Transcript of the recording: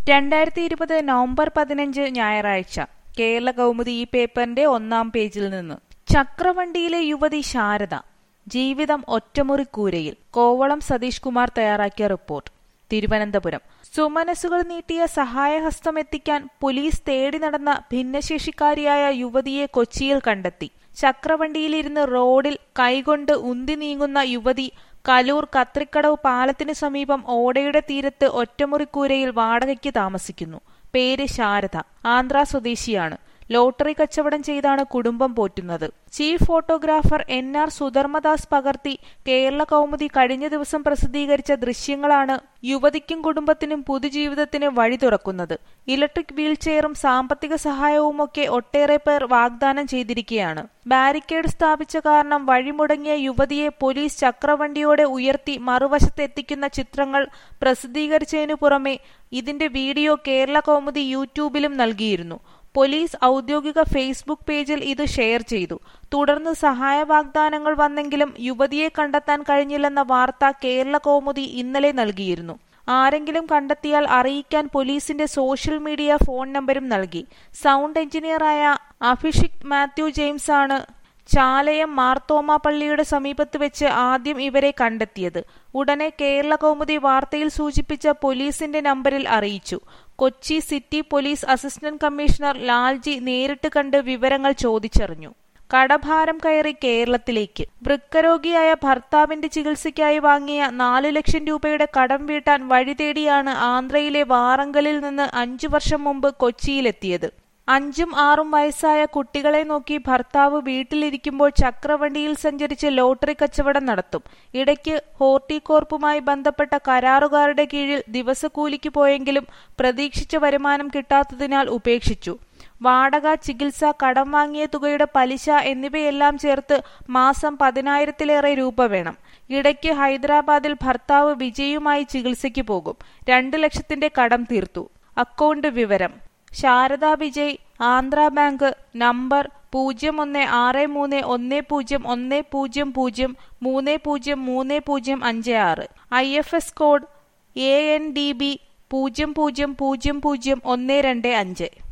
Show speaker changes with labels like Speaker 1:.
Speaker 1: രണ്ടായിരത്തി ഇരുപത് നവംബർ പതിനഞ്ച് ഞായറാഴ്ച കേരള കൗമുദി ഈ പേപ്പറിന്റെ ഒന്നാം പേജിൽ നിന്ന് ചക്രവണ്ടിയിലെ യുവതി ശാരദ ജീവിതം ഒറ്റമുറിക്കൂരയിൽ കോവളം സതീഷ് കുമാർ തയ്യാറാക്കിയ റിപ്പോർട്ട് തിരുവനന്തപുരം സുമനസുകൾ നീട്ടിയ സഹായഹസ്തം എത്തിക്കാൻ പോലീസ് തേടി നടന്ന ഭിന്നശേഷിക്കാരിയായ യുവതിയെ കൊച്ചിയിൽ കണ്ടെത്തി ചക്രവണ്ടിയിലിരുന്ന് റോഡിൽ കൈകൊണ്ട് ഉന്തി നീങ്ങുന്ന യുവതി കലൂർ കത്രിക്കടവ് പാലത്തിനു സമീപം ഓടയുടെ തീരത്ത് ഒറ്റമുറിക്കൂരയിൽ വാടകയ്ക്ക് താമസിക്കുന്നു പേര് ശാരദ ആന്ധ്ര സ്വദേശിയാണ് ലോട്ടറി കച്ചവടം ചെയ്താണ് കുടുംബം പോറ്റുന്നത് chief photographer N R Sudharmadas പകർത്തി കേരള കൗമുദി കഴിഞ്ഞ ദിവസം പ്രസിദ്ധീകരിച്ച ദൃശ്യങ്ങളാണ് യുവതിക്കും കുടുംബത്തിനും പുതുജീവിതത്തിന് വഴി തുറക്കുന്നത് ഇലക്ട്രിക് വീൽചെയറും സാമ്പത്തിക സഹായവുമൊക്കെ ഒട്ടേറെ പേർ വാഗ്ദാനം ചെയ്തിരിക്കുകയാണ് ബാരിക്കേഡ് സ്ഥാപിച്ച കാരണം വഴിമുടങ്ങിയ യുവതിയെ പോലീസ് ചക്രവണ്ടിയോടെ ഉയർത്തി മറുവശത്ത് എത്തിക്കുന്ന ചിത്രങ്ങൾ പ്രസിദ്ധീകരിച്ചതിനു പുറമെ ഇതിന്റെ വീഡിയോ കേരള കൗമുദി യൂട്യൂബിലും നൽകിയിരുന്നു പോലീസ് ഔദ്യോഗിക ഫേസ്ബുക്ക് പേജിൽ ഇത് ഷെയർ ചെയ്തു തുടർന്ന് സഹായ വാഗ്ദാനങ്ങൾ വന്നെങ്കിലും യുവതിയെ കണ്ടെത്താൻ കഴിഞ്ഞില്ലെന്ന വാർത്ത കേരള കൗമുദി ഇന്നലെ നൽകിയിരുന്നു ആരെങ്കിലും കണ്ടെത്തിയാൽ അറിയിക്കാൻ പോലീസിന്റെ സോഷ്യൽ മീഡിയ ഫോൺ നമ്പരും നൽകി സൗണ്ട് എഞ്ചിനീയറായ അഭിഷിക് മാത്യു ജെയിംസ് ആണ് ചാലയം മാർത്തോമ പള്ളിയുടെ സമീപത്ത് വെച്ച് ആദ്യം ഇവരെ കണ്ടെത്തിയത് ഉടനെ കേരള കൗമുദി വാർത്തയിൽ സൂചിപ്പിച്ച പോലീസിന്റെ നമ്പറിൽ അറിയിച്ചു Kochi city police assistant commissioner Lalji നേരിട്ട് കണ്ട് വിവരങ്ങൾ ചോദിച്ചറിഞ്ഞു കടഭാരം കയറി കേരളത്തിലേക്ക് വൃക്കരോഗിയായ ഭർത്താവിന്റെ ചികിത്സയ്ക്കായി വാങ്ങിയ നാലു ലക്ഷം രൂപയുടെ കടം വീട്ടാൻ വഴി തേടിയാണ് ആന്ധ്രയിലെ വാറങ്കലിൽ നിന്ന് അഞ്ചു വർഷം മുമ്പ് കൊച്ചിയിലെത്തിയത് അഞ്ചും ആറും വയസ്സായ കുട്ടികളെ നോക്കി ഭർത്താവ് വീട്ടിലിരിക്കുമ്പോൾ ചക്രവണ്ടിയിൽ സഞ്ചരിച്ച് ലോട്ടറി കച്ചവടം നടത്തും ഇടയ്ക്ക് ഹോർട്ടികോർപ്പുമായി ബന്ധപ്പെട്ട കരാറുകാരുടെ കീഴിൽ ദിവസക്കൂലിക്ക് പോയെങ്കിലും പ്രതീക്ഷിച്ച വരുമാനം കിട്ടാത്തതിനാൽ ഉപേക്ഷിച്ചു വാടക ചികിത്സ കടം വാങ്ങിയ തുകയുടെ പലിശ എന്നിവയെല്ലാം ചേർത്ത് മാസം പതിനായിരത്തിലേറെ രൂപ വേണം ഇടയ്ക്ക് ഹൈദരാബാദിൽ ഭർത്താവ് വിജയുമായി ചികിത്സയ്ക്ക് പോകും രണ്ട് ലക്ഷത്തിന്റെ കടം തീർത്തു അക്കൗണ്ട് വിവരം ശാരദ വിജയ് ആന്ധ്ര ബാങ്ക് നമ്പർ പൂജ്യം ഒന്ന് ആറ് മൂന്ന് ഒന്ന് പൂജ്യം ഒന്ന് പൂജ്യം പൂജ്യം മൂന്ന് പൂജ്യം മൂന്ന് പൂജ്യം അഞ്ച് ആറ് I F S code A N D B പൂജ്യം പൂജ്യം പൂജ്യം പൂജ്യം ഒന്ന് രണ്ട് അഞ്ച്